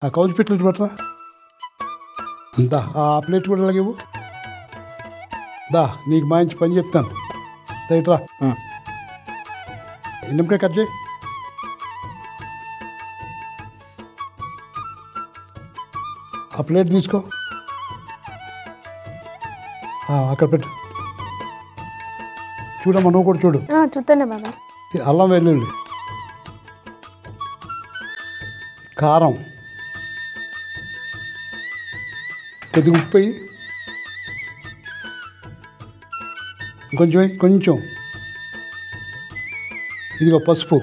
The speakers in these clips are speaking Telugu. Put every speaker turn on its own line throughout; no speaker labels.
ఆ కౌజు పెట్టలు పెట్టరా దా ఆ ప్లేట్ కూడా అలాగే ఇవ్వు దా నీకు మంచి పని చెప్తాను దా ఇట్రా
ఉమ్.
నిమ్మకాయ కట్ చేయి ఆ ప్లేట్ తీసుకో ఆ, అక్కడ పెట్టు చూడమ్మా నువ్వు కూడా చూడు
ఆ, చూస్తానే బాబా
ఈ అల్లం వెల్లుల్లి కారం కొద్దిగా ఉప్పు వేయి కొంచెం వేయి, కొంచెం ఇదిగో పసుపు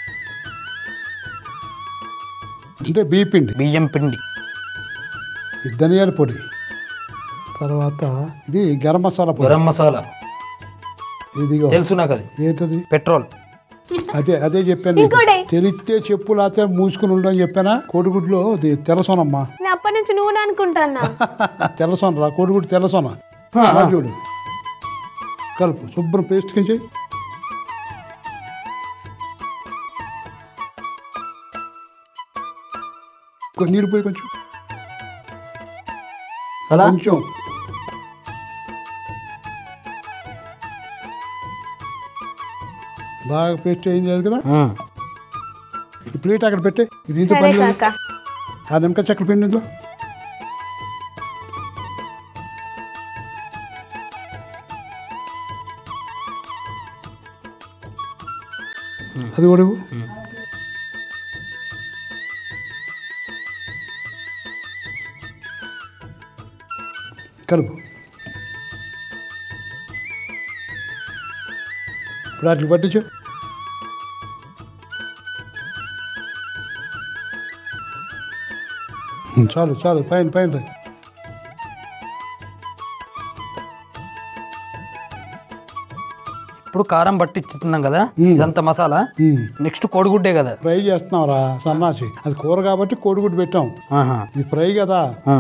అంటే బియ్య పిండి
బియ్యం పిండి
ఇది ధనియాల పొడి తర్వాత ఇది గరం మసాలా పొడి
గరం మసాలా
ఇదిగో
తెలుసు నాకు అది
ఏంటది
పెట్రోల్
అదే అదే చెప్పాను నీకు.
ఇంకోటి.
తెలిస్తే చెప్పు లేకపోతే మూసుకుని ఉండని చెప్పానా కోడిగుడ్లో అది తెల్లసోనమ్మా
నేను అప్పటి నుంచి నూనె అనుకుంటానా
తెల్లసోన రా కోడిగుడ్డు తెల్లసోన
ఆ,
రా చూడు కలుపు శుభ్రం పేస్ట్ కించి కొంచెం నీరు పోయి కొంచెం
అలా
కొంచెం బాగా పేస్ట్ ఏం చేయదు కదా
ఉమ్.
ఈ ప్లేట్ అక్కడ పెట్టే ఇది ఇంత
సరే
పని లేదు
కాక
ఆ నిమ్మకాయ చెక్కల పిండి ఇందులో అది కూడా ఇవ్వు. కలుపు ఇప్పుడు వాటికి పట్టించు చాలు చాలు పైన పైన రా.
ఇప్పుడు కారం పట్టించుతున్నాం కదా
ఉమ్.
ఇదంతా మసాలా
ఉమ్.
నెక్స్ట్ కోడిగుడ్డే కదా
ఫ్రై చేస్తున్నాం రా సన్నాసి అది కూర కాబట్టి కోడిగుడ్డు పెట్టాం
ఆహా.
ఇది ఫ్రై కదా
ఆ.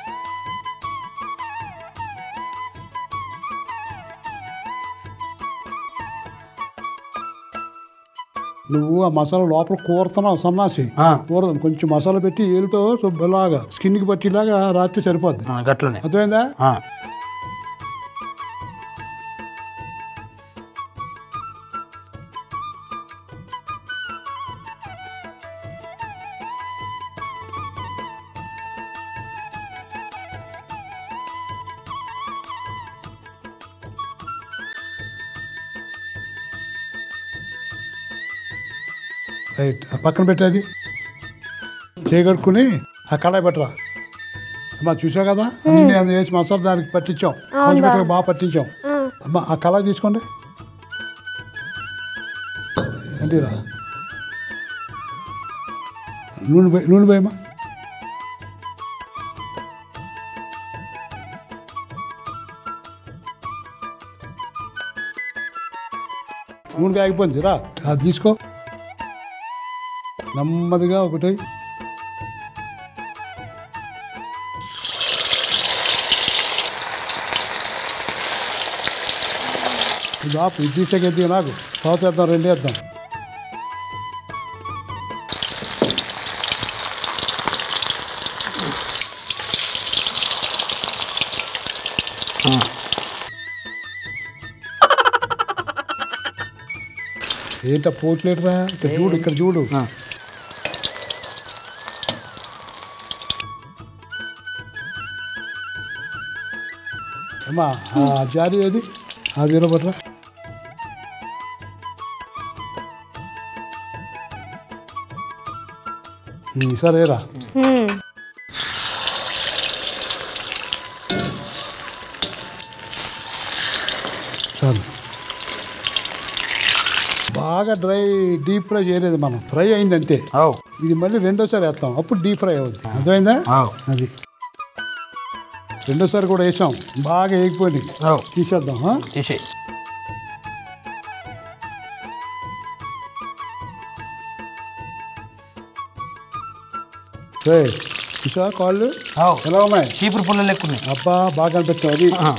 నువ్వు ఆ మసాలా లోపల కూరుతున్నావు సన్నాసి
ఆ.
కూర కొంచెం మసాలా పెట్టి ఏలుతో శుభ్రలాగా స్కిన్కి పట్టేలాగా రాత్రి సరిపోద్ది
ఆ, గట్లనే
అర్థమైందా
ఆ.
రైట్ ఆ పక్కన పెట్టేది చేయగడుక్కుని ఆ కళాయి పెట్టరా అమ్మా చూసావు కదా అన్ని అది వేసి మసాలా దానికి పట్టించాం కొంచెం కొంచెం బాగా పట్టించాం
ఆ,
అమ్మా ఆ కళాయి తీసుకోండి అంతేరా నూనె పోయి నూనె పోయమ్మా నూనె కాగిపోయింది రా అది తీసుకో నెమ్మదిగా ఒకటి ఇది ఆపు ఇది తీసేకెద్ది నాకు తర్వాత వేద్దాం రెండు వేద్దాం
ఆ.
ఏంట పోట్లేటరా ఇక్కడ చూడు ఇక్కడ చూడు
ఆ.
అమ్మా ఆ జారి ఏది అది వినబడరా ఉమ్, సరేరా
హ్మ్.
చాలు బాగా డ్రై డీప్ ఫ్రై చేయలేదు మనం ఫ్రై అయింది అంతే
అవు
ఇది మళ్ళీ రెండోసారి వేస్తాం అప్పుడు డీప్ ఫ్రై అవుతుంది అర్థమైందా
అవు
అది రెండోసారి కూడా వేసాం బాగా వేగిపోయినాయి
అవు
తీసేద్దాం ఆ?
తీసేయి
రే చూసా కాళ్ళు
అవు
ఎలా ఉన్నాయి
చీపురు పుల్ల లెక్కున్నాయి
అబ్బా బాగా అనిపిస్తావు అది
ఆ.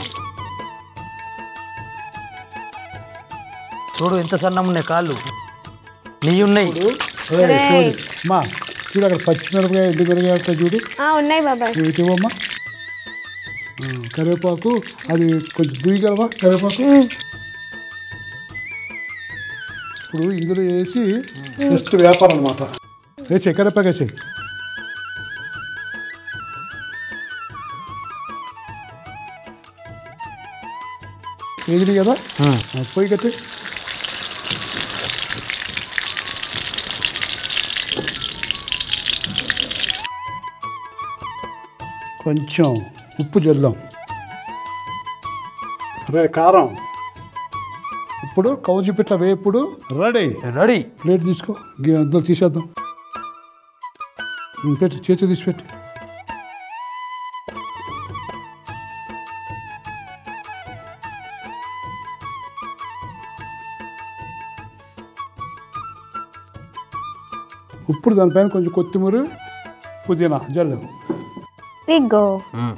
చూడు ఎంత సన్నం ఉన్నాయి కాళ్ళు నెయ్యి ఉన్నాయి
రేయ్, చూడు. అమ్మా చూడు అక్కడ పచ్చిమిరపకాయ ఎండు మిరపకాయ ఉంటాయి చూడు
ఆ, ఉన్నాయి బాబాయ్
ఇవి ఇవ్వమ్మా ఆ, కరివేపాకు అది కొంచెం దుయ్యగలవా కరివేపాకు
ఉమ్.
ఇప్పుడు ఇందులో వేసి జస్ట్ వ్యాపారం అనమాట వేసి కరివేపాకు వేసి వేగినాయి కదా ఆ, పొయ్యి కట్టి కొంచెం ఉప్పు జల్దాం రే కారం ఇప్పుడు కౌజు పిట్ల వేపుడు రెడీ
రెడీ
ప్లేట్ తీసుకో గి- అందులో తీసేద్దాం ఉమ్, పెట్టు చేతి తీసి పెట్టు ఇప్పుడు దానిపైన కొంచెం కొత్తిమీర పుదీనా జల్లు
ఇగో
ఉమ్.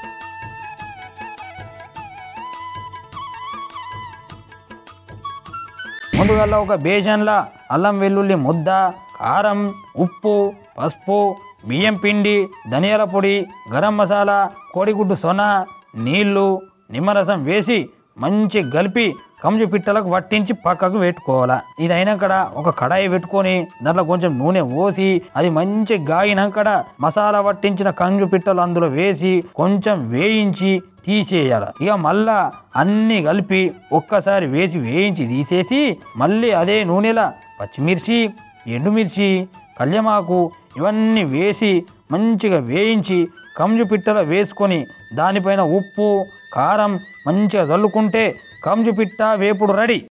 ముందుగా ఒక బేసన్లా అల్లం వెల్లుల్లి ముద్ద కారం ఉప్పు పసుపు బియ్యం పిండి ధనియాల పొడి గరం మసాలా కోడిగుడ్డు సొన నీళ్లు నిమ్మరసం వేసి మంచి కలిపి కంజు పిట్టలకు వట్టించి పక్కకు పెట్టుకోవాలా ఇది అయినాకడ ఒక కడాయి పెట్టుకొని దాంట్లో కొంచెం నూనె పోసి అది మంచి గాయినాకడ మసాలా వట్టించిన కంజు పిట్టలు అందులో వేసి కొంచెం వేయించి తీసేయాలి ఇక మళ్ళా అన్ని కలిపి ఒక్కసారి వేసి వేయించి తీసేసి మళ్ళీ అదే నూనెల పచ్చిమిర్చి ఎండుమిర్చి కళ్యమాకు ఇవన్నీ వేసి మంచిగా వేయించి కంజు పిట్టలో వేసుకొని దానిపైన ఉప్పు కారం మంచిగా చల్లుకుంటే కంజు పిట్ట వేపుడు రెడీ